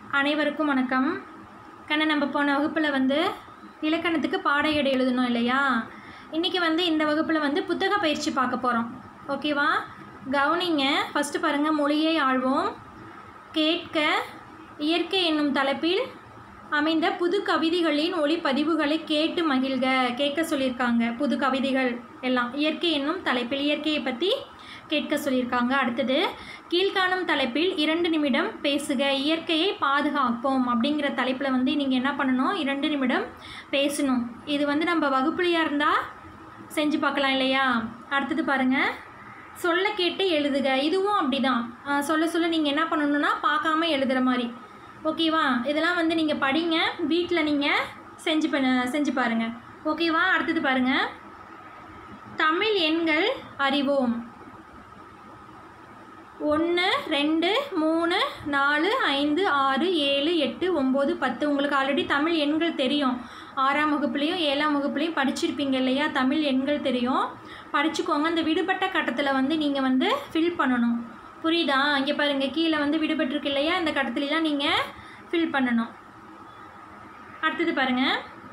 அனைவருக்கும் வணக்கம் கண்ண நம்ம போன வகுப்பில் வந்து இலக்கணத்துக்கு பாட ஏடு எழுதணும் இல்லையா இன்றைக்கி வந்து இந்த வகுப்பில் வந்து புத்தக பயிற்சி பார்க்க போகிறோம் ஓகேவா கவனிங்க ஃபஸ்ட்டு பாருங்கள் மொழியை ஆழ்வோம் கேட்க இயற்கை என்னும் தலைப்பில் அமைந்த புது கவிதைகளின் ஒளிப்பதிவுகளை கேட்டு மகிழ்க கேட்க சொல்லியிருக்காங்க புது கவிதைகள் எல்லாம் இயற்கை என்னும் தலைப்பில் இயற்கையை பற்றி கேட்க சொல்லியிருக்காங்க அடுத்தது கீழ்காணும் தலைப்பில் இரண்டு நிமிடம் பேசுக இயற்கையை பாதுகாப்போம் அப்படிங்கிற தலைப்பில் வந்து நீங்கள் என்ன பண்ணணும் இரண்டு நிமிடம் பேசணும் இது வந்து நம்ம வகுப்புலையாக இருந்தால் செஞ்சு பார்க்கலாம் இல்லையா அடுத்தது பாருங்கள் சொல்ல கேட்டு எழுதுக இதுவும் அப்படி தான் சொல்ல சொல்ல நீங்கள் என்ன பண்ணணும்னா பார்க்காம எழுதுகிற மாதிரி ஓகேவா இதெல்லாம் வந்து நீங்கள் படிங்க வீட்டில் நீங்கள் செஞ்சு பண்ண செஞ்சு பாருங்கள் ஓகேவா அடுத்தது பாருங்கள் தமிழ் எண்கள் அறிவோம் ஒன்று ரெண்டு மூணு நாலு ஐந்து ஆறு ஏழு எட்டு ஒம்பது பத்து உங்களுக்கு ஆல்ரெடி தமிழ் எண்கள் தெரியும் ஆறாம் வகுப்புலேயும் ஏழாம் வகுப்புலேயும் படிச்சிருப்பீங்க இல்லையா தமிழ் எண்கள் தெரியும் படிச்சுக்கோங்க இந்த விடுபட்ட கட்டத்தில் வந்து நீங்கள் வந்து ஃபில் பண்ணணும் புரியுதா இங்கே பாருங்கள் கீழே வந்து விடுபட்டிருக்கு இல்லையா இந்த கட்டத்துலலாம் நீங்கள் ஃபில் பண்ணணும் அடுத்தது பாருங்கள்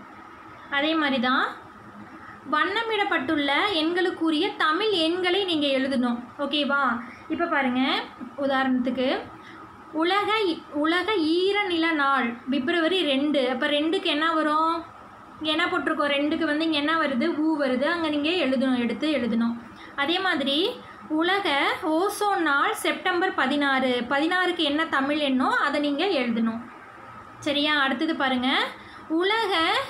அதே மாதிரி தான் வண்ணமிடப்பட்டுள்ள எண்களுக்குரிய தமிழ் எண்களை நீங்கள் எழுதணும் ஓகேவா இப்போ பாருங்கள் உதாரணத்துக்கு உலக உலக ஈரநில நாள் பிப்ரவரி ரெண்டு அப்போ ரெண்டுக்கு என்ன வரும் இங்கே என்ன போட்டிருக்கோம் ரெண்டுக்கு வந்து இங்கே என்ன வருது ஊ வருது அங்கே நீங்கள் எழுதணும் எடுத்து எழுதணும் அதே மாதிரி உலக ஓசோன் நாள் செப்டம்பர் பதினாறு பதினாறுக்கு என்ன தமிழ் எண்ணோ அதை நீங்கள் எழுதணும் சரியா அடுத்தது பாருங்கள் உலக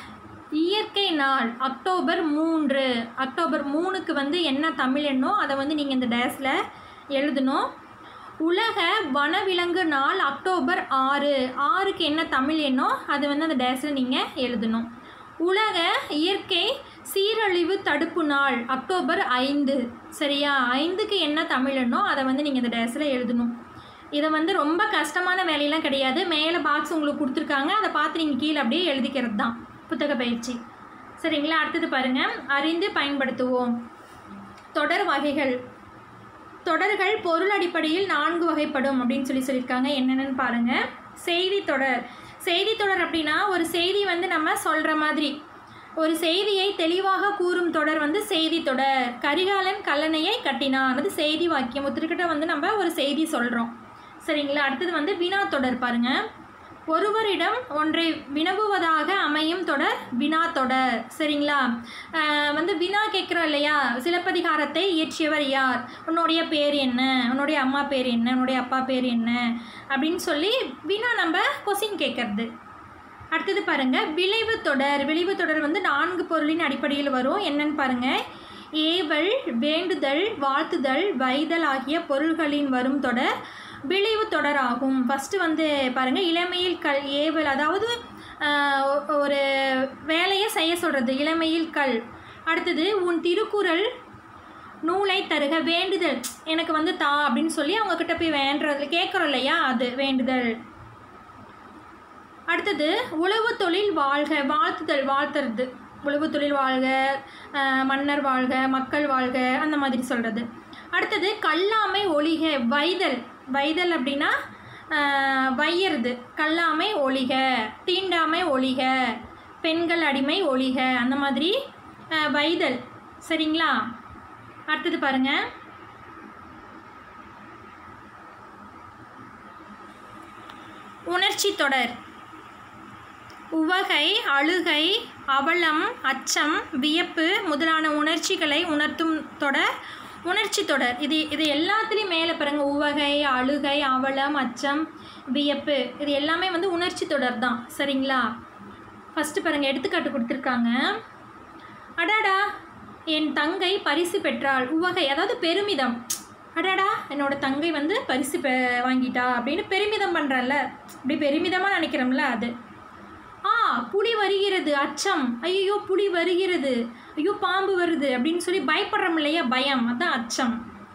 இயற்கை நாள் அக்டோபர் மூன்று அக்டோபர் மூணுக்கு வந்து என்ன தமிழ் எண்ணோ அதை வந்து நீங்கள் இந்த டேஸில் எழுதணும் உலக வனவிலங்கு நாள் அக்டோபர் ஆறு ஆறுக்கு என்ன தமிழ் எண்ணோ அதை வந்து அந்த டேஸில் நீங்கள் எழுதணும் உலக இயற்கை சீரழிவு தடுப்பு நாள் அக்டோபர் ஐந்து சரியா ஐந்துக்கு என்ன தமிழ் எண்ணோ அதை வந்து நீங்கள் இந்த டேஸில் எழுதணும் இதை வந்து ரொம்ப கஷ்டமான வேலையெல்லாம் கிடையாது மேலே பாக்ஸ் உங்களுக்கு கொடுத்துருக்காங்க அதை பார்த்து நீங்கள் கீழே அப்படியே எழுதிக்கிறது தான் புத்தக பயிற்சி சரிங்களா அடுத்தது பாருங்கள் அறிந்து பயன்படுத்துவோம் தொடர் வகைகள் தொடர்கள் பொருள் அடிப்படையில் நான்கு வகைப்படும் அப்படின்னு சொல்லி சொல்லியிருக்காங்க என்னென்னு பாருங்கள் செய்தி தொடர் செய்தி தொடர் அப்படின்னா ஒரு செய்தி வந்து நம்ம சொல்கிற மாதிரி ஒரு செய்தியை தெளிவாக கூறும் தொடர் வந்து செய்தி தொடர் கரிகாலன் கல்லணையை கட்டினான் அது செய்தி வாக்கியம் ஒருத்தர்கிட்ட வந்து நம்ம ஒரு செய்தி சொல்கிறோம் சரிங்களா அடுத்தது வந்து வினா தொடர் பாருங்கள் ஒருவரிடம் ஒன்றை வினவுவதாக அமையும் தொடர் வினா தொடர் சரிங்களா வந்து வினா கேட்குறோம் இல்லையா சிலப்பதிகாரத்தை இயற்றியவர் யார் உன்னுடைய பேர் என்ன உன்னுடைய அம்மா பேர் என்ன உன்னுடைய அப்பா பேர் என்ன அப்படின்னு சொல்லி வினா நம்ம கொஸ்டின் கேட்கறது அடுத்தது பாருங்கள் விளைவு தொடர் விளைவு தொடர் வந்து நான்கு பொருளின் அடிப்படையில் வரும் என்னன்னு பாருங்கள் ஏவல் வேண்டுதல் வாழ்த்துதல் வைதல் ஆகிய பொருள்களின் வரும் தொடர் விளைவு தொடராகும் ஃபஸ்ட்டு வந்து பாருங்கள் இளமையில் கல் ஏவல் அதாவது ஒரு வேலையை செய்ய சொல்கிறது இளமையில் கல் அடுத்தது உன் திருக்குறள் நூலை தருக வேண்டுதல் எனக்கு வந்து தா அப்படின்னு சொல்லி அவங்கக்கிட்ட போய் வேண்டுறது கேட்குறோம் இல்லையா அது வேண்டுதல் அடுத்தது உழவு தொழில் வாழ்க வாழ்த்துதல் வாழ்த்துறது உழவு தொழில் வாழ்க மன்னர் வாழ்க மக்கள் வாழ்க அந்த மாதிரி சொல்கிறது அடுத்தது கல்லாமை ஒளிக வைதல் வைதல் அப்படின்னா வையறது கல்லாமை ஒளிக தீண்டாமை ஒளிக பெண்கள் அடிமை ஒளிக அந்த மாதிரி வைதல் சரிங்களா அடுத்தது பாருங்கள் உணர்ச்சி தொடர் உவகை அழுகை அவலம் அச்சம் வியப்பு முதலான உணர்ச்சிகளை உணர்த்தும் தொடர் உணர்ச்சி தொடர் இது இது எல்லாத்துலேயும் மேலே பாருங்க உவகை அழுகை அவலம் அச்சம் வியப்பு இது எல்லாமே வந்து உணர்ச்சி தொடர் தான் சரிங்களா ஃபஸ்ட்டு பாருங்கள் எடுத்துக்காட்டு கொடுத்துருக்காங்க அடாடா என் தங்கை பரிசு பெற்றாள் உவகை அதாவது பெருமிதம் அடாடா என்னோடய தங்கை வந்து பரிசு பெ வாங்கிட்டா அப்படின்னு பெருமிதம் பண்ணுறல்ல அப்படி பெருமிதமாக நினைக்கிறோம்ல அது ஆ புலி வருகிறது அச்சம் ஐயோ புலி வருகிறது ஐயோ பாம்பு வருது அப்படின்னு சொல்லி பயப்படுறோம் இல்லையா பயம் அதான் அச்சம்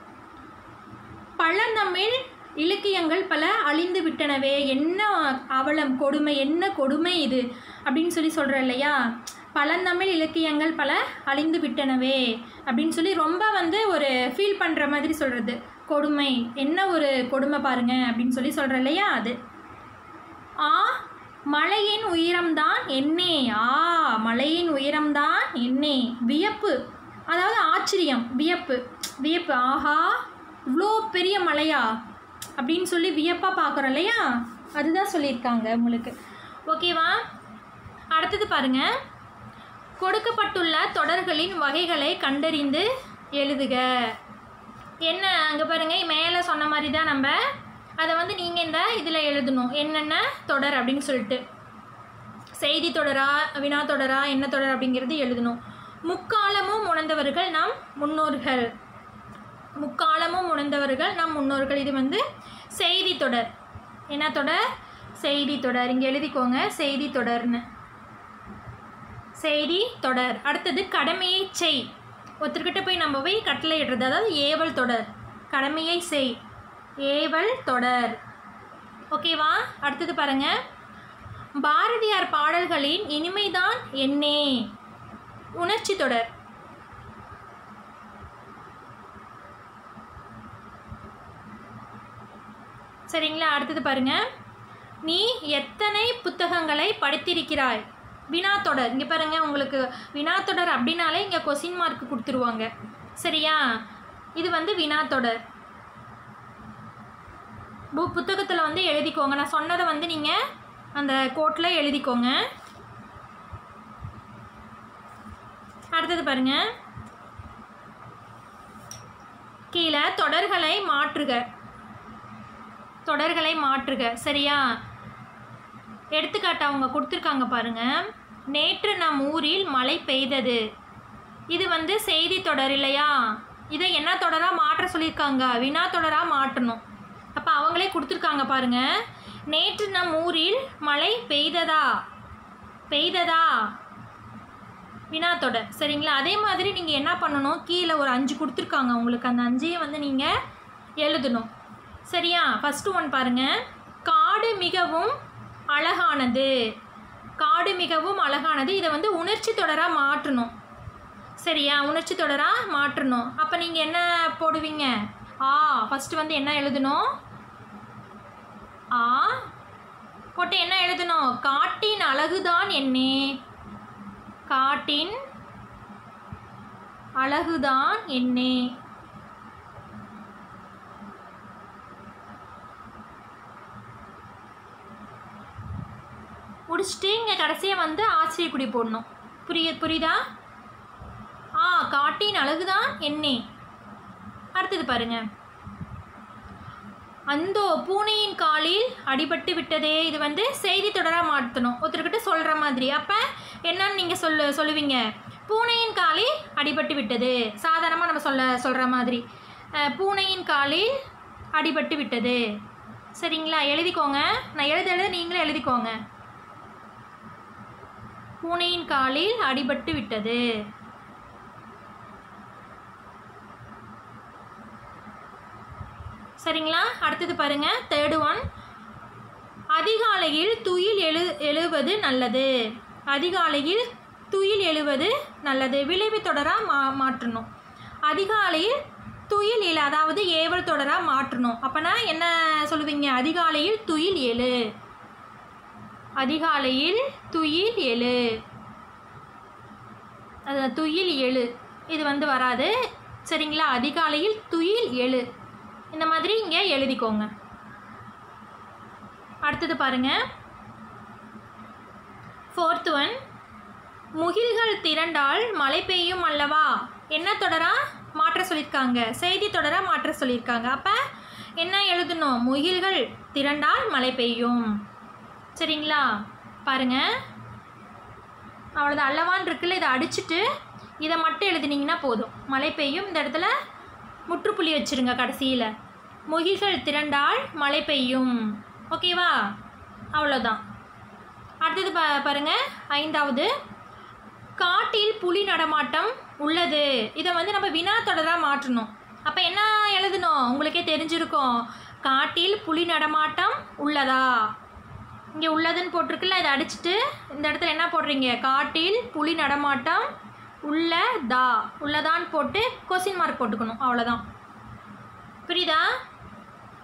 பழந்தமிழ் இலக்கியங்கள் பல அழிந்து விட்டனவே என்ன அவலம் கொடுமை என்ன கொடுமை இது அப்படின்னு சொல்லி சொல்கிறோம் இல்லையா பழந்தமிழ் இலக்கியங்கள் பல அழிந்து விட்டனவே அப்படின்னு சொல்லி ரொம்ப வந்து ஒரு ஃபீல் பண்ணுற மாதிரி சொல்கிறது கொடுமை என்ன ஒரு கொடுமை பாருங்க அப்படின்னு சொல்லி சொல்கிறோம் இல்லையா அது ஆ மலையின் உயரம்தான் என்னே ஆ மலையின் உயரம்தான் என்னே வியப்பு அதாவது ஆச்சரியம் வியப்பு வியப்பு ஆஹா இவ்வளோ பெரிய மலையா அப்படின்னு சொல்லி வியப்பாக பார்க்குறோம் இல்லையா அதுதான் சொல்லியிருக்காங்க உங்களுக்கு ஓகேவா அடுத்தது பாருங்க கொடுக்கப்பட்டுள்ள தொடர்களின் வகைகளை கண்டறிந்து எழுதுக என்ன அங்கே பாருங்க மேலே சொன்ன மாதிரி தான் நம்ம அதை வந்து நீங்கள் இந்த இதில் எழுதணும் என்னென்ன தொடர் அப்படின்னு சொல்லிட்டு செய்தி தொடரா வினா தொடரா என்ன தொடர் அப்படிங்கிறது எழுதணும் முக்காலமும் உணர்ந்தவர்கள் நம் முன்னோர்கள் முக்காலமும் உணர்ந்தவர்கள் நம் முன்னோர்கள் இது வந்து செய்தி தொடர் என்ன தொடர் செய்தி தொடர் இங்கே எழுதிக்கோங்க செய்தி தொடர்னு செய்தி தொடர் அடுத்தது கடமையை செய் ஒருத்தர்கிட்ட போய் நம்ம போய் கட்டளை இடுறது அதாவது ஏவல் தொடர் கடமையை செய் ஏவல் தொடர் ஓகேவா அடுத்தது பாருங்க பாரதியார் பாடல்களின் இனிமைதான் என்னே உணர்ச்சி தொடர் சரிங்களா அடுத்தது பாருங்க நீ எத்தனை புத்தகங்களை படித்திருக்கிறாய் வினா தொடர் இங்கே பாருங்க உங்களுக்கு வினா தொடர் அப்படின்னாலே இங்கே கொஸ்டின் மார்க் கொடுத்துருவாங்க சரியா இது வந்து வினா தொடர் பு புத்தகத்தில் வந்து எழுதிக்கோங்க நான் சொன்னதை வந்து நீங்கள் அந்த கோட்டில் எழுதிக்கோங்க அடுத்தது பாருங்க கீழே தொடர்களை மாற்றுக தொடர்களை மாற்றுக சரியா எடுத்துக்காட்டு அவங்க கொடுத்துருக்காங்க பாருங்க நேற்று நம் ஊரில் மழை பெய்தது இது வந்து செய்தி தொடர் இல்லையா இதை என்ன தொடராக மாற்ற சொல்லியிருக்காங்க வினா தொடராக மாற்றணும் அப்போ அவங்களே கொடுத்துருக்காங்க பாருங்க நேற்று நம் ஊரில் மழை பெய்ததா பெய்ததா வினா தொடர் சரிங்களா அதே மாதிரி நீங்கள் என்ன பண்ணணும் கீழே ஒரு அஞ்சு கொடுத்துருக்காங்க உங்களுக்கு அந்த அஞ்சையும் வந்து நீங்கள் எழுதணும் சரியா ஃபஸ்ட்டு ஒன் பாருங்கள் காடு மிகவும் அழகானது காடு மிகவும் அழகானது இதை வந்து உணர்ச்சி தொடராக மாற்றணும் சரியா உணர்ச்சி தொடராக மாற்றணும் அப்போ நீங்கள் என்ன போடுவீங்க ஆ ஃபஸ்ட்டு வந்து என்ன எழுதணும் ஆ போட்டு என்ன எழுதணும் காட்டின் அழகுதான் என்னே காட்டின் அழகுதான் என்னே முடிச்சுட்டு இங்கே கடைசியாக வந்து ஆச்சரியக்குடி போடணும் புரிய புரியுதா ஆ காட்டின் அழகுதான் என்னே அடுத்தது பாருங்க அந்தோ பூனையின் காலில் அடிபட்டு விட்டதே இது வந்து செய்தி தொடராக மாற்றணும் ஒருத்தர்கிட்ட சொல்கிற மாதிரி அப்போ என்னன்னு நீங்கள் சொல்ல சொல்லுவீங்க பூனையின் காலில் அடிபட்டு விட்டது சாதாரணமாக நம்ம சொல்ல சொல்கிற மாதிரி அஹ், பூனையின் காலில் அடிபட்டு விட்டது சரிங்களா எழுதிக்கோங்க நான் எழுத எழுத நீங்களும் எழுதிக்கோங்க பூனையின் காலில் அடிபட்டு விட்டது சரிங்களா அடுத்தது பாருங்க தேர்டு ஒன் அதிகாலையில் துயில் எழு எழுவது நல்லது அதிகாலையில் துயில் எழுவது நல்லது விளைவு தொடராக மா மாற்றணும் அதிகாலையில் துயில் எழு அதாவது ஏவல் தொடராக மாற்றணும் அப்போனா என்ன சொல்லுவீங்க அதிகாலையில் துயில் எழு அதிகாலையில் துயில் எழு அது துயில் எழு இது வந்து வராது சரிங்களா அதிகாலையில் துயில் எழு இந்த மாதிரி இங்கே எழுதிக்கோங்க அடுத்தது பாருங்க ஃபோர்த் ஒன் முகில்கள் திரண்டால் மழை பெய்யும் அல்லவா என்ன தொடரா மாற்ற சொல்லியிருக்காங்க செய்தி தொடரா மாற்ற சொல்லியிருக்காங்க அப்போ என்ன எழுதணும் முகில்கள் திரண்டால் மழை பெய்யும் சரிங்களா பாருங்க அவ்வளோதான் அல்லவான் இருக்குல்ல இதை அடிச்சுட்டு இதை மட்டும் எழுதினீங்கன்னா போதும் மழை பெய்யும் இந்த இடத்துல முற்றுப்புள்ளி வச்சிருங்க கடைசியில் முகில்கள் திரண்டால் மழை பெய்யும் ஓகேவா அவ்வளோதான் அடுத்தது பா பாருங்க ஐந்தாவது காட்டில் புலி நடமாட்டம் உள்ளது இதை வந்து நம்ம வினா தொடராக மாற்றணும் அப்போ என்ன எழுதணும் உங்களுக்கே தெரிஞ்சிருக்கும் காட்டில் புலி நடமாட்டம் உள்ளதா இங்கே உள்ளதுன்னு போட்டிருக்குல்ல இதை அடிச்சுட்டு இந்த இடத்துல என்ன போடுறீங்க காட்டில் புலி நடமாட்டம் உள்ளதா உள்ளதான்னு போட்டு கொஸ்டின் மார்க் போட்டுக்கணும் அவ்வளோதான் புரியுதா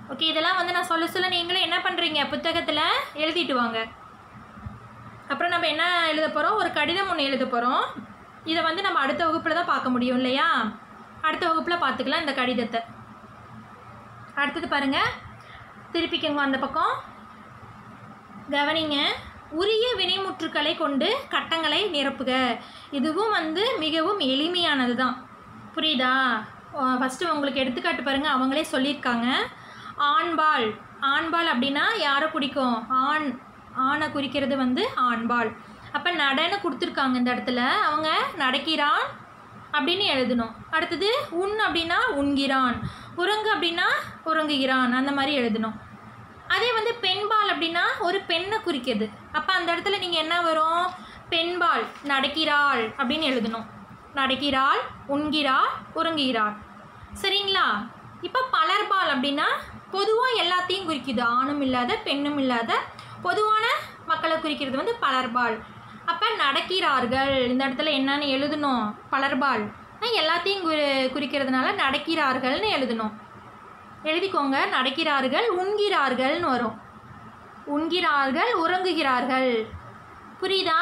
ஓகே இதெல்லாம் வந்து நான் சொல்ல சொல்ல நீங்களும் என்ன பண்ணுறீங்க புத்தகத்தில் எழுதிட்டு வாங்க அப்புறம் நம்ம என்ன எழுத போகிறோம் ஒரு கடிதம் ஒன்று எழுத போகிறோம் இதை வந்து நம்ம அடுத்த வகுப்பில் தான் பார்க்க முடியும் இல்லையா அடுத்த வகுப்பில் பார்த்துக்கலாம் இந்த கடிதத்தை அடுத்தது பாருங்கள் திருப்பிக்கங்க அந்த பக்கம் கவனிங்க உரிய வினைமுற்றுக்களை கொண்டு கட்டங்களை நிரப்புக இதுவும் வந்து மிகவும் எளிமையானது தான் புரியுதா ஃபஸ்ட்டு உங்களுக்கு எடுத்துக்காட்டு பாருங்கள் அவங்களே சொல்லியிருக்காங்க ஆண்பால் ஆண்பால் அப்படின்னா யாரை குறிக்கும் ஆண் ஆணை குறிக்கிறது வந்து ஆண்பால் அப்போ நடன்னு கொடுத்துருக்காங்க இந்த இடத்துல அவங்க நடக்கிறான் அப்படின்னு எழுதணும் அடுத்தது உண் அப்படின்னா உண்கிறான் உறங்கு அப்படின்னா உறங்குகிறான் அந்த மாதிரி எழுதணும் அதே வந்து பெண்பால் அப்படின்னா ஒரு பெண்ணை குறிக்கிறது அப்போ அந்த இடத்துல நீங்கள் என்ன வரும் பெண்பால் நடக்கிறாள் அப்படின்னு எழுதணும் நடக்கிறாள் உண்கிறாள் உறங்குகிறாள் சரிங்களா இப்போ பலர்பால் அப்படின்னா பொதுவாக எல்லாத்தையும் குறிக்குது ஆணும் இல்லாத பெண்ணும் இல்லாத பொதுவான மக்களை குறிக்கிறது வந்து பலர்பால் அப்போ நடக்கிறார்கள் இந்த இடத்துல என்னன்னு எழுதணும் பலர்பால் எல்லாத்தையும் குறி குறிக்கிறதுனால நடக்கிறார்கள்னு எழுதணும் எழுதிக்கோங்க நடக்கிறார்கள் உண்கிறார்கள்னு வரும் உண்கிறார்கள் உறங்குகிறார்கள் புரியுதா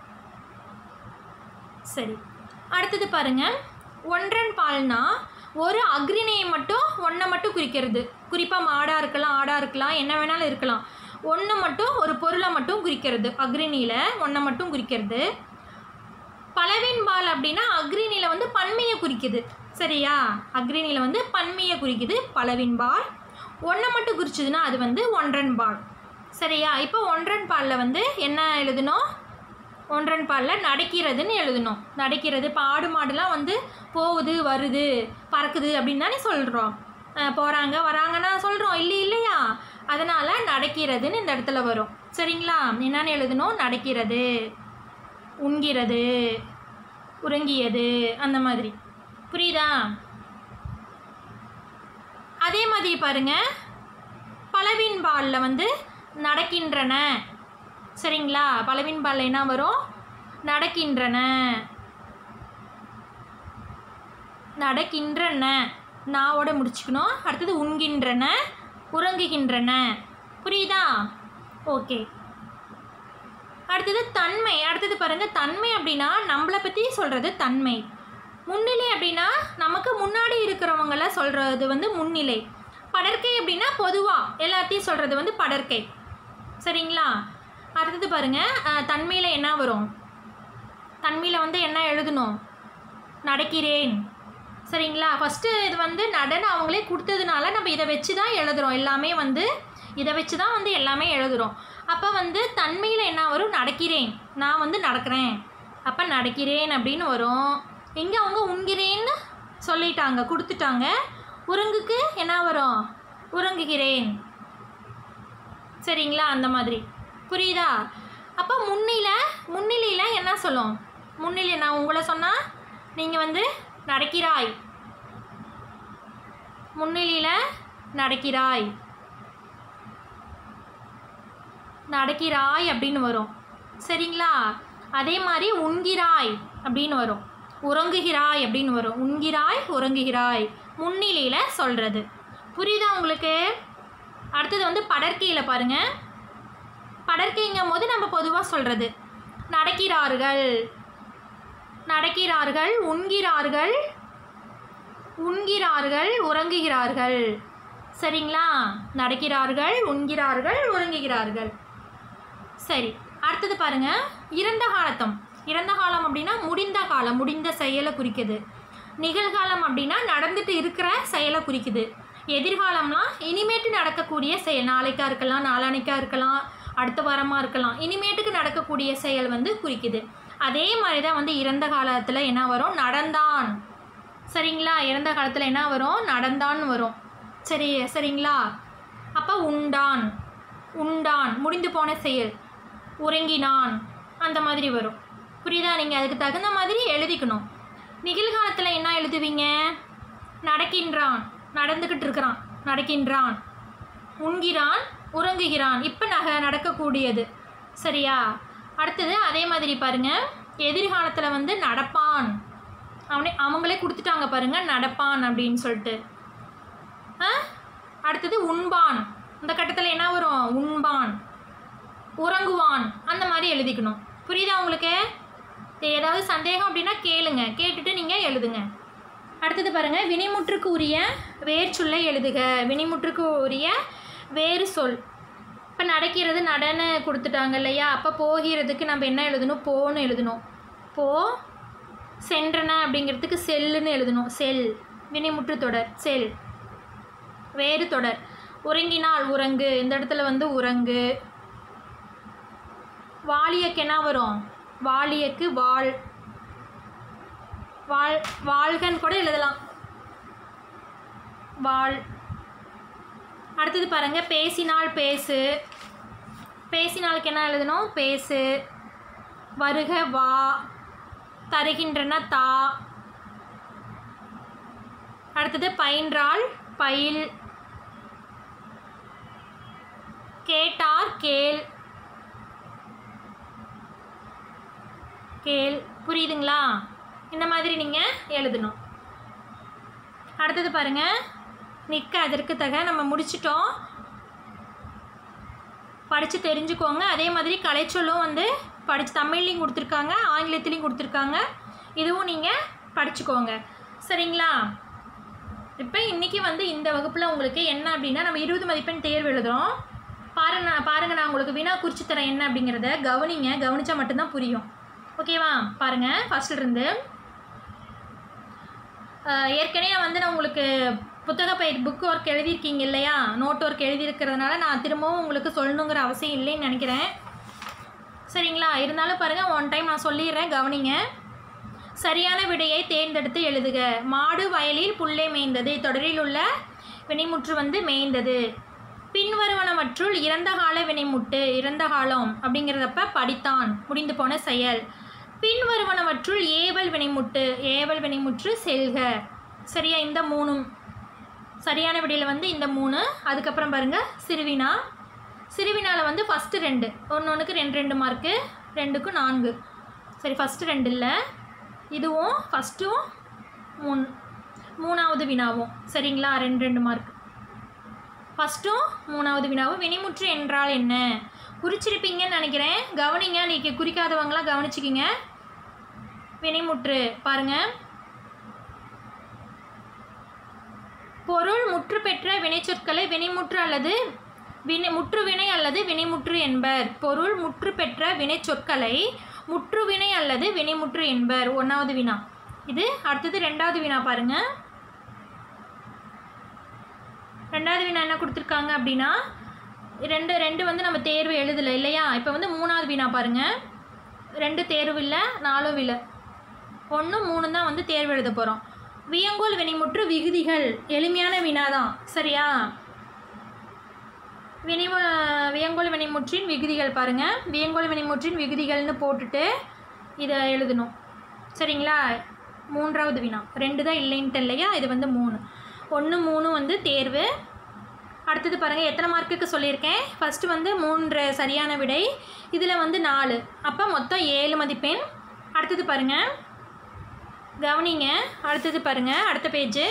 சரி அடுத்தது பாருங்க ஒன்றன் பால்னா ஒரு அக்ரிணையை மட்டும் ஒன்றை மட்டும் குறிக்கிறது குறிப்பாக மாடாக இருக்கலாம் ஆடாக இருக்கலாம் என்ன வேணாலும் இருக்கலாம் ஒன்று மட்டும் ஒரு பொருளை மட்டும் குறிக்கிறது அக்ரிணியில் ஒன்றை மட்டும் குறிக்கிறது பலவின் பால் அப்படின்னா அக்ரிணியில் வந்து பன்மையை குறிக்குது சரியா அக்ரிணியில் வந்து பன்மையை குறிக்குது பலவின் பால் ஒன்றை மட்டும் குறிச்சதுன்னா அது வந்து ஒன்றன் பால் சரியா இப்போ ஒன்றன் பாலில் வந்து என்ன எழுதணும் ஒன்றன் பாலில் நடக்கிறதுன்னு எழுதணும் நடக்கிறது இப்போ ஆடு மாடுலாம் வந்து போகுது வருது பறக்குது அப்படின்னு தானே சொல்கிறோம் போகிறாங்க வராங்கன்னா சொல்கிறோம் இல்லை இல்லையா அதனால் நடக்கிறதுன்னு இந்த இடத்துல வரும் சரிங்களா என்னென்னு எழுதணும் நடக்கிறது உண்கிறது உறங்கியது அந்த மாதிரி புரியுதா அதே மாதிரி பாருங்க பலவின் பாலில் வந்து நடக்கின்றன சரிங்களா பலவின் பாலில் என்ன வரும் நடக்கின்றன நடக்கின்றன நாவோட முடிச்சுக்கணும் அடுத்தது உண்கின்றன உறங்குகின்றன புரியுதா ஓகே அடுத்தது தன்மை அடுத்தது பாருங்கள் தன்மை அப்படின்னா நம்மளை பற்றி சொல்கிறது தன்மை முன்னிலை அப்படின்னா நமக்கு முன்னாடி இருக்கிறவங்கள சொல்கிறது வந்து முன்னிலை படற்கை அப்படின்னா பொதுவாக எல்லாத்தையும் சொல்கிறது வந்து படற்கை சரிங்களா அடுத்தது பாருங்கள் தன்மையில் என்ன வரும் தன்மையில் வந்து என்ன எழுதணும் நடக்கிறேன் சரிங்களா ஃபஸ்ட்டு இது வந்து நடன அவங்களே கொடுத்ததுனால நம்ம இதை வச்சு தான் எழுதுகிறோம் எல்லாமே வந்து இதை வச்சு தான் வந்து எல்லாமே எழுதுகிறோம் அப்போ வந்து தன்மையில் என்ன வரும் நடக்கிறேன் நான் வந்து நடக்கிறேன் அப்போ நடக்கிறேன் அப்படின்னு வரும் எங்கே அவங்க உண்கிறேன்னு சொல்லிட்டாங்க கொடுத்துட்டாங்க உறங்குக்கு என்ன வரும் உறங்குகிறேன் சரிங்களா அந்த மாதிரி புரியுதா அப்போ முன்னில முன்னிலையில் என்ன சொல்லும் முன்னிலை நான் உங்களை சொன்னால் நீங்கள் வந்து நடக்கிறாய் முன்னிலையில் நடக்கிறாய் நடக்கிறாய் அப்படின்னு வரும் சரிங்களா அதே மாதிரி உண்கிறாய் அப்படின்னு வரும் உறங்குகிறாய் அப்படின்னு வரும் உண்கிறாய் உறங்குகிறாய் முன்னிலையில் சொல்கிறது புரியுதா உங்களுக்கு அடுத்தது வந்து படற்கையில் பாருங்கள் படற்கைங்கும் போது நம்ம பொதுவாக சொல்கிறது நடக்கிறார்கள் நடக்கிறார்கள் உண்கிறார்கள் உண்கிறார்கள் உறங்குகிறார்கள் சரிங்களா நடக்கிறார்கள் உண்கிறார்கள் உறங்குகிறார்கள் சரி அடுத்தது பாருங்க இறந்த காலத்தம் இறந்த காலம் அப்படின்னா முடிந்த காலம் முடிந்த செயலை குறிக்குது நிகழ்காலம் அப்படின்னா நடந்துட்டு இருக்கிற செயலை குறிக்குது எதிர்காலம்னா இனிமேட்டு நடக்கக்கூடிய செயல் நாளைக்கா இருக்கலாம் நாளானைக்கா இருக்கலாம் அடுத்த வாரமாக இருக்கலாம் இனிமேட்டுக்கு நடக்கக்கூடிய செயல் வந்து குறிக்குது அதே மாதிரி தான் வந்து இறந்த காலத்தில் என்ன வரும் நடந்தான் சரிங்களா இறந்த காலத்தில் என்ன வரும் நடந்தான்னு வரும் சரி சரிங்களா அப்போ உண்டான் உண்டான் முடிந்து போன செயல் உறங்கினான் அந்த மாதிரி வரும் புரியுதா நீங்கள் அதுக்கு தகுந்த மாதிரி எழுதிக்கணும் நிகழ்காலத்தில் என்ன எழுதுவீங்க நடக்கின்றான் நடந்துக்கிட்டு இருக்கிறான் நடக்கின்றான் உண்கிறான் உறங்குகிறான் இப்போ நக நடக்கக்கூடியது சரியா அடுத்தது அதே மாதிரி பாருங்க எதிர்காலத்தில் வந்து நடப்பான் அவனே அவங்களே கொடுத்துட்டாங்க பாருங்க நடப்பான் அப்படின்னு சொல்லிட்டு ஆ அடுத்தது உண்பான் இந்த கட்டத்தில் என்ன வரும் உண்பான் உறங்குவான் அந்த மாதிரி எழுதிக்கணும் புரியுதா உங்களுக்கு ஏதாவது சந்தேகம் அப்படின்னா கேளுங்க கேட்டுட்டு நீங்கள் எழுதுங்க அடுத்தது பாருங்கள் வினைமுற்றுக்கு உரிய வேர் சொல்லை எழுதுக வினைமுற்றுக்கு உரிய வேறு சொல் இப்போ நடக்கிறது நடன்னு கொடுத்துட்டாங்க இல்லையா அப்போ போகிறதுக்கு நம்ம என்ன எழுதணும் போன்னு எழுதணும் போ சென்றன அப்படிங்கிறதுக்கு செல்லுன்னு எழுதணும் செல் வினைமுற்று தொடர் செல் வேறு தொடர் உறங்கினால் உறங்கு இந்த இடத்துல வந்து உறங்கு வாலியக்கு என்ன வரும் வாலியக்கு வாழ் வாழ் வாழ்கன்னு கூட எழுதலாம் வாழ் அடுத்தது பாருங்க பேசினால் பேசு பேசினாலுக்கு என்ன எழுதணும் பேசு வருக வா தருகின்றன தா அடுத்தது பயின்றால் பயில் கேட்டார் கேள் கேள் புரியுதுங்களா இந்த மாதிரி நீங்கள் எழுதணும் அடுத்தது பாருங்கள் நிற்க அதற்கு தக நம்ம முடிச்சிட்டோம் படித்து தெரிஞ்சுக்கோங்க அதே மாதிரி கலைச்சொல்லும் வந்து படித்து தமிழ்லையும் கொடுத்துருக்காங்க ஆங்கிலத்துலேயும் கொடுத்துருக்காங்க இதுவும் நீங்கள் படிச்சுக்கோங்க சரிங்களா இப்போ இன்றைக்கி வந்து இந்த வகுப்பில் உங்களுக்கு என்ன அப்படின்னா நம்ம இருபது மதிப்பெண் தேர்வு எழுதுகிறோம் பாருங்க பாருங்கள் நான் உங்களுக்கு வினா குறித்து தரேன் என்ன அப்படிங்கிறத கவனிங்க கவனித்தா மட்டும்தான் புரியும் ஓகேவா பாருங்கள் ஃபஸ்ட்ல இருந்து அஹ், ஏற்கனவே வந்து நான் உங்களுக்கு புத்தக பயிர் புக் ஒர்க் எழுதியிருக்கீங்க இல்லையா நோட் ஒர்க் எழுதியிருக்கிறதுனால நான் திரும்பவும் உங்களுக்கு சொல்லணுங்கிற அவசியம் இல்லைன்னு நினைக்கிறேன் சரிங்களா இருந்தாலும் பாருங்கள் ஒன் டைம் நான் சொல்லிடுறேன் கவனிங்க சரியான விடையை தேர்ந்தெடுத்து எழுதுக மாடு வயலில் புல்லை மேய்ந்தது தொடரில் உள்ள வினைமுற்று வந்து மேய்ந்தது பின்வருவனவற்றுள் இறந்த கால வினைமுட்டு இறந்த காலம் அப்படிங்கிறதப்ப படித்தான் முடிந்து போன செயல் பின்வருவனவற்றுள் ஏவல் வினைமுட்டு ஏவல் வினைமுற்று செல்க சரியா இந்த மூணும் சரியான விடையில் வந்து இந்த மூணு அதுக்கப்புறம் பாருங்கள் சிறுவினா சிறுவினாவில் வந்து ஃபஸ்ட்டு ரெண்டு ஒன்று ஒன்றுக்கு ரெண்டு ரெண்டு மார்க்கு ரெண்டுக்கும் நான்கு சரி ஃபஸ்ட்டு ரெண்டு இல்லை இதுவும் ஃபஸ்ட்டும் மூணு மூணாவது வினாவும் சரிங்களா ரெண்டு ரெண்டு மார்க் ஃபஸ்ட்டும் மூணாவது வினாவும் வினைமுற்று என்றால் என்ன குறிச்சிருப்பீங்கன்னு நினைக்கிறேன் கவனிங்க நீங்க குறிக்காதவங்களாம் கவனிச்சிக்கிங்க வினைமுற்று பாருங்கள் பொருள் முற்று பெற்ற வினைச்சொற்களை வினைமுற்று அல்லது வினை முற்றுவினை அல்லது வினைமுற்று என்பர் பொருள் முற்று பெற்ற வினைச்சொற்களை முற்றுவினை அல்லது வினைமுற்று என்பர் ஒன்றாவது வினா இது அடுத்தது ரெண்டாவது வினா பாருங்க ரெண்டாவது வினா என்ன கொடுத்துருக்காங்க அப்படின்னா ரெண்டு ரெண்டு வந்து நம்ம தேர்வு எழுதலை இல்லையா இப்போ வந்து மூணாவது வினா பாருங்க ரெண்டு தேர்வு இல்லை நாலும் இல்லை ஒன்று மூணு தான் வந்து தேர்வு எழுத போகிறோம் வியங்கோல் வினைமுற்று விகுதிகள் எளிமையான வினா தான் சரியா வினைமு வியங்கோல் வினைமுற்றின் விகுதிகள் பாருங்கள் வியங்கோல் வினைமுற்றின் விகுதிகள்னு போட்டுட்டு இதை எழுதணும் சரிங்களா மூன்றாவது வினா ரெண்டு தான் இல்லைன்ட்டு இல்லையா இது வந்து மூணு ஒன்று மூணு வந்து தேர்வு அடுத்தது பாருங்கள் எத்தனை மார்க்குக்கு சொல்லியிருக்கேன் ஃபஸ்ட்டு வந்து மூன்று சரியான விடை இதில் வந்து நாலு அப்போ மொத்தம் ஏழு மதிப்பெண் அடுத்தது பாருங்கள் கவனிங்க அடுத்தது பாருங்கள் அடுத்த பேஜு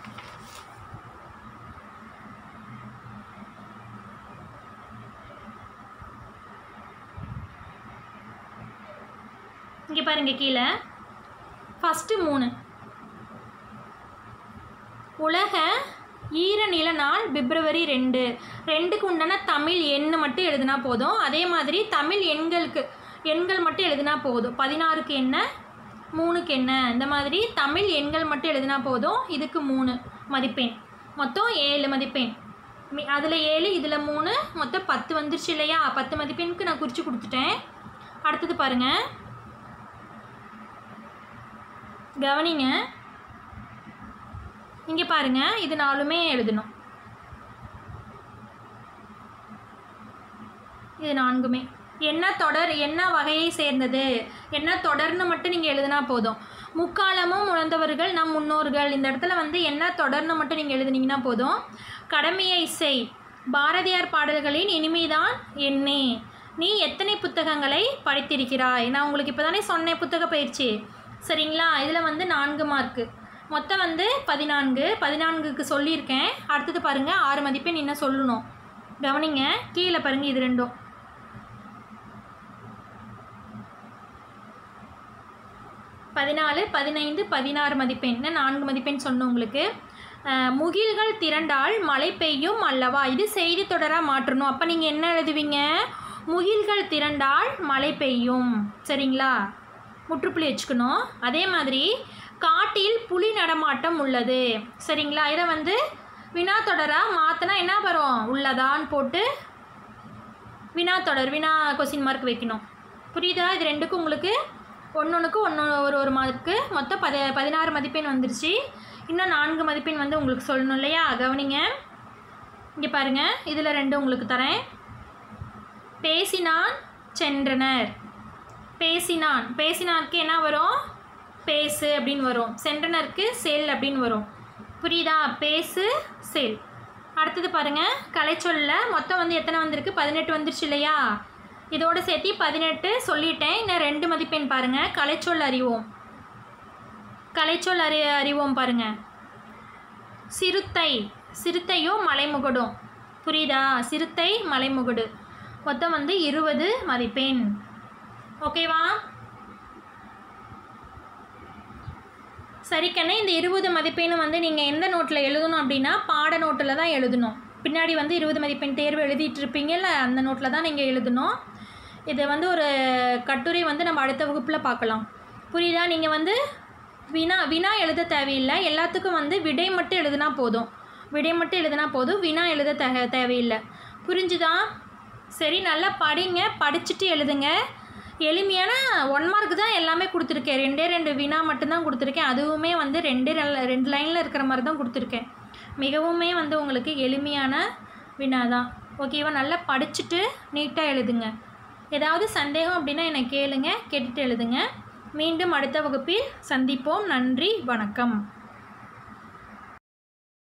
இங்கே பாருங்க கீழே ஃபஸ்ட்டு மூணு உலக ஈரநில நாள் பிப்ரவரி ரெண்டு ரெண்டுக்கு உண்டான தமிழ் எண்ணு மட்டும் எழுதினா போதும் அதே மாதிரி தமிழ் எண்களுக்கு எண்கள் மட்டும் எழுதினா போதும் பதினாறுக்கு என்ன மூணுக்கு என்ன இந்த மாதிரி தமிழ் எண்கள் மட்டும் எழுதினா போதும் இதுக்கு மூணு மதிப்பெண் மொத்தம் ஏழு மதிப்பெண் மி- அதில் ஏழு இதில் மூணு மொத்தம் பத்து வந்துருச்சு இல்லையா பத்து மதிப்பெண்ணுக்கு நான் குறித்து கொடுத்துட்டேன் அடுத்தது பாருங்கள் கவனிங்க இங்கே பாருங்க இது நாலுமே எழுதணும் இது நான்குமே என்ன தொடர் என்ன வகையை சேர்ந்தது என்ன தொடர்னு மட்டும் நீங்கள் எழுதினா போதும் முக்காலமும் உணர்ந்தவர்கள் நம் முன்னோர்கள் இந்த இடத்துல வந்து என்ன தொடர்னு மட்டும் நீங்கள் எழுதுனீங்கன்னா போதும் கடமையை செய் பாரதியார் பாடல்களின் இனிமைதான் என்னே நீ எத்தனை புத்தகங்களை படித்திருக்கிறாய் நான் உங்களுக்கு இப்போ தானே சொன்னேன் புத்தக பயிற்சி சரிங்களா இதில் வந்து நான்கு மார்க்கு மொத்தம் வந்து பதினான்கு பதினான்குக்கு சொல்லியிருக்கேன் அடுத்தது பாருங்கள் ஆறு மதிப்பெண் இன்னும் சொல்லணும் கவனிங்க கீழே பாருங்கள் இது ரெண்டும் பதினாலு பதினைந்து பதினாறு மதிப்பெண் இன்னும் நான்கு மதிப்பெண் சொன்னோம் உங்களுக்கு அஹ், முகில்கள் திரண்டால் மழை பெய்யும் அல்லவா இது செய்தி தொடராக மாற்றணும் அப்போ நீங்கள் என்ன எழுதுவீங்க முகில்கள் திரண்டால் மழை பெய்யும் சரிங்களா முற்றுப்புள்ளி வச்சுக்கணும் அதே மாதிரி காட்டில் புலி நடமாட்டம் உள்ளது சரிங்களா இதை வந்து வினா தொடராக மாற்றினா என்ன வரும் உள்ளதான்னு போட்டு வினா தொடர் வினா கொஸ்டின் மார்க் வைக்கணும் புரியுதா இது ரெண்டுக்கும் உங்களுக்கு ஒன்றொன்றுக்கு ஒன்று ஒரு ஒரு மார்க்கு மொத்தம் பத பதினாறு மதிப்பெண் வந்துருச்சு இன்னும் நான்கு மதிப்பெண் வந்து உங்களுக்கு சொல்லணும் இல்லையா கவனிங்க இங்கே பாருங்கள் இதில் ரெண்டு உங்களுக்கு தரேன் பேசினான் சென்றனர் பேசினான் பேசினாருக்கு என்ன வரும் பேசு அப்படின்னு வரும் சென்றனருக்கு செல் அப்படின்னு வரும் புரியுதா பேசு செல் அடுத்தது பாருங்கள் கலைச்சொல்ல மொத்தம் வந்து எத்தனை வந்திருக்கு பதினெட்டு வந்துருச்சு இல்லையா இதோடு சேர்த்து பதினெட்டு சொல்லிட்டேன் இன்னும் ரெண்டு மதிப்பெண் பாருங்கள் கலைச்சொல் அறிவோம் கலைச்சொல் அறி அறிவோம் பாருங்கள் சிறுத்தை சிறுத்தையும் மலைமுகடும் புரியுதா சிறுத்தை மலைமுகடு மொத்தம் வந்து இருபது மதிப்பெண் ஓகேவா சரி கண்ணே இந்த இருபது மதிப்பெண்ணும் வந்து நீங்கள் எந்த நோட்டில் எழுதணும் அப்படின்னா பாட நோட்டில் தான் எழுதணும் பின்னாடி வந்து இருபது மதிப்பெண் தேர்வு எழுதிட்டு இருப்பீங்கல்ல அந்த நோட்டில் தான் நீங்கள் எழுதணும் இது வந்து ஒரு கட்டுரை வந்து நம்ம அடுத்த வகுப்பில் பார்க்கலாம் புரியுதா நீங்கள் வந்து வினா வினா எழுத தேவையில்லை எல்லாத்துக்கும் வந்து விடை மட்டும் எழுதுனா போதும் விடை மட்டும் எழுதுனா போதும் வினா எழுத தே தேவையில்லை புரிஞ்சுதா சரி நல்லா படிங்க படிச்சுட்டு எழுதுங்க எளிமையான ஒன் மார்க் தான் எல்லாமே கொடுத்துருக்கேன் ரெண்டே ரெண்டு வினா மட்டும்தான் கொடுத்துருக்கேன் அதுவுமே வந்து ரெண்டு ரெ- ரெண்டு லைனில் இருக்கிற மாதிரி தான் கொடுத்துருக்கேன் மிகவுமே வந்து உங்களுக்கு எளிமையான வினா தான் ஓகேவா நல்லா படிச்சுட்டு நீட்டாக எழுதுங்க ஏதாவது சந்தேகம் அப்படின்னா என்னை கேளுங்க கேட்டுட்டு எழுதுங்க மீண்டும் அடுத்த வகுப்பில் சந்திப்போம் நன்றி வணக்கம்